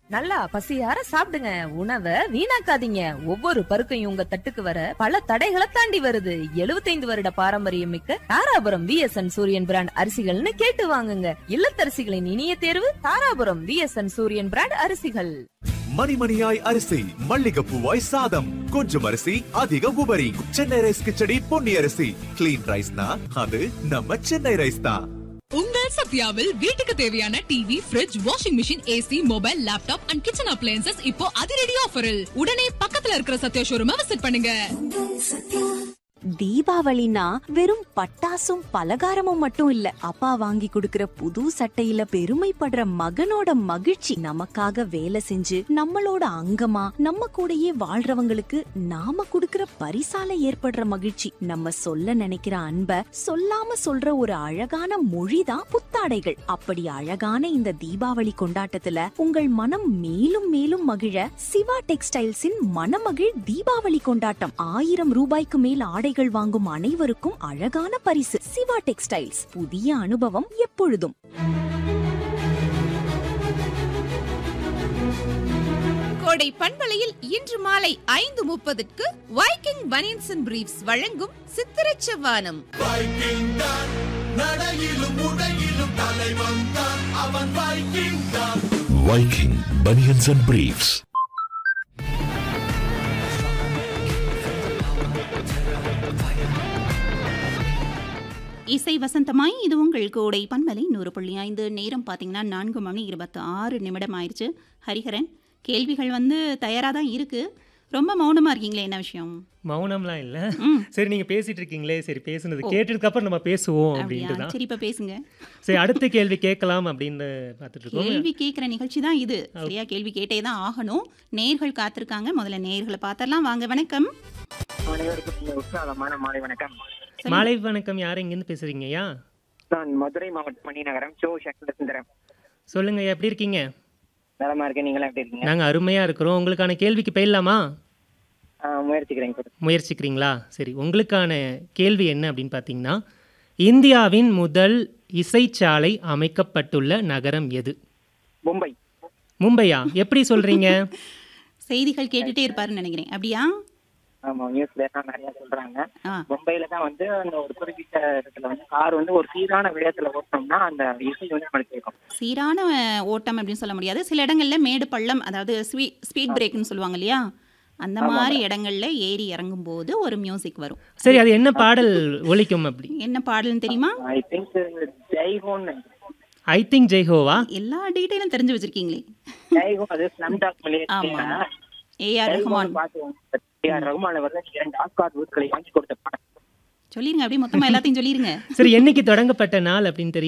நல்லா பசியார சாப்பிடுங்க உணவை வீணாக்காதீங்க ஒவ்வொரு பருக்கையும் உங்க தட்டுக்கு வர பல தடைகளை தாண்டி வருது 75 வருட பாரம்பரியம் மிக்க தாராபுரம் விஎஸ்என் சூரியன் பிராண்ட் அரிசிகள்னு கேட்டு வாங்குங்க இல்லத்தரசிகளின் இனிய தேர்வு தாராபுரம் விஎஸ்என் சூரியன் பிராண்ட் அரிசிகள் மணிமணியாய் அரிசி மல்லிகைப்பூவாய் சாதம் கொஞ்சம் அரிசி அதிக உபரி சென்னை ரைஸ் கிச்சடி பொன்னி அரிசி கிளீன் ரைஸ்னா அது நம்ம சென்னை ரைஸ் தான் உங்கள் சத்யாவில் வீட்டுக்கு தேவையான TV fridge washing machine AC mobile laptop and kitchen appliances இப்போ அதிரடி ஆஃபரில் உடனே பக்கத்துல இருக்கிற சத்யா ஷோரூமை விசிட் பண்ணுங்க தீபாவளினா வெறும் பட்டாசும் பலகாரமும் மட்டும் இல்ல அப்பா வாங்கி கொடுக்கிற புது சட்டையில பெருமைப்படுற மகனோட மகிழ்ச்சி நமக்காக வேலை செஞ்சு நம்மளோட அங்கமா நம்ம கூடயே வாழ்றவங்களுக்கு நாம கொடுக்கிற பரிசால ஏற்படுற மகிழ்ச்சி நம்ம சொல்ல நினைக்கிற அன்ப சொல்லாம சொல்ற ஒரு அழகான மொழிதான் புத்தாடைகள் அப்படி அழகான இந்த தீபாவளி கொண்டாட்டத்துல உங்கள் மனம் மேலும் மேலும் மகிழ சிவா டெக்ஸ்டைல்ஸின் மனமகிழ் தீபாவளி கொண்டாட்டம் ஆயிரம் ரூபாய்க்கு மேல் ஆடைகள் வாங்கும் அனைவருக்கும் அழகான பரிசு சிவா டெக்ஸ்டைல்ஸ் புதிய அனுபவம் எப்பொழுதும் கோடை பண்பலையில் இன்று மாலை ஐந்து முப்பதுக்கு வைக்கிங் பனியன்ஸ் அண்ட் பிரீஃப்ஸ் வழங்கும் சித்திரச் செவ்வானம் Viking Bunions and Briefs. இசை வசந்தமாய் இது உங்கள் கோடை பண்பலை நூறு புள்ளி ஐந்து நேரம் பார்த்தீங்கன்னா நான்கு மணி இருபத்தி ஆறு நிமிடம் ஆயிடுச்சு ஹரிஹரன் கேள்விகள் வந்து தயாராக தான் இருக்கு ரொம்ப மௌனமாக இருக்கீங்களே என்ன விஷயம் மௌனம்லாம் இல்ல ம். சரி நீங்க பேசிட்டு இருக்கீங்களே சரி பேசுனது கேட்டதுக்கு அப்புறம் நம்ம பேசுவோம் அப்படியா அப்படின்ட்டு தான் சரி இப்போ பேசுங்க சரி அடுத்த கேள்வி கேட்கலாம் அப்படின்னு பார்த்துட்டு இருக்கோம் கேள்வி கேட்குற நிகழ்ச்சி தான் இது சரியா கேள்வி கேட்டே தான் ஆகணும் நேர்கள் காத்திருக்காங்க முதல்ல நேர்களை பார்த்தரலாம் வாங்க வணக்கம் அனைவருக்கும் இந்த உற்சாகமான மாலை வணக்கம் மாலை வணக்கம் யார் எங்கேருந்து பேசுறீங்கய்யா நான் மதுரை மாவட்டம் மணிநகரம் சோ சங்கர சுந்தரம் சொல்லுங்க எப்படி இருக்கீங்க நலமா இருக்கேன் நீங்களா எப்படி இருக்கீங்க நாங்க அருமையா இருக்கிறோம் உங்களுக்கான கேள்விக்கு போயிடலாமா ஆ, முயற்சிக்கிறேன் சார் முயற்சிக்கிறீங்களா சரி உங்களுக்கான கேள்வி என்ன அப்படின்னு பார்த்தீங்கன்னா இந்தியாவின் முதல் இசைச்சாலை அமைக்கப்பட்டுள்ள நகரம் எது மும்பை மும்பையா எப்படி சொல்றீங்க செய்திகள் கேட்டுட்டே இருப்பாருன்னு நினைக்கிறேன் அப்படியா ஆமா நியூஸ்ல எல்லாம் நிறைய சொல்றாங்க ஆ மும்பைல தான் வந்து அந்த ஒரு குறிப்பிட்ட இடத்துல வந்து கார் வந்து ஒரு சீரான வேகத்துல ஓட்டணும்னா அந்த இசை வந்து நம்மளுக்கு கேட்கும் சீரான அஹ், ஓட்டம் அப்படின்னு சொல்ல முடியாது சில இடங்கள்ல மேடு பள்ளம் அதாவது ஸ்வீ ஸ்பீட் பிரேக்னு சொல்லுவாங்க இல்லையா அந்த மாதிரி இடங்கள்ல ஏறி இறங்கும் போது ஒரு மியூசிக் வரும் சரி அது என்ன பாடல் ஒலிக்கும் அப்படி என்ன பாடல்னு தெரியுமா ஐ திங்க் ஜெய்ஹோன் ஐ திங்க் ஜெய்ஹோவா எல்லா டீட்டெயிலும் தெரிஞ்சு வச்சிருக்கீங்களே ஜெய்ஹோ அது ஸ்லம் டாக் ஆமா ஏஆர் ரஹ்மான் பார்த்து ஏஆர் ரகுமான அவர்கள் இரண்டு ஆஸ்கார் விருதுகளை வாங்கி கொடுத்த படம் சொல்லிருங்க அப்படியே மொத்தமா எல்லாத்தையும் சொல்லிருங்க சரி என்னைக்கு தொடங்கப்பட்ட நாள் அப்படின்னு தெரியும்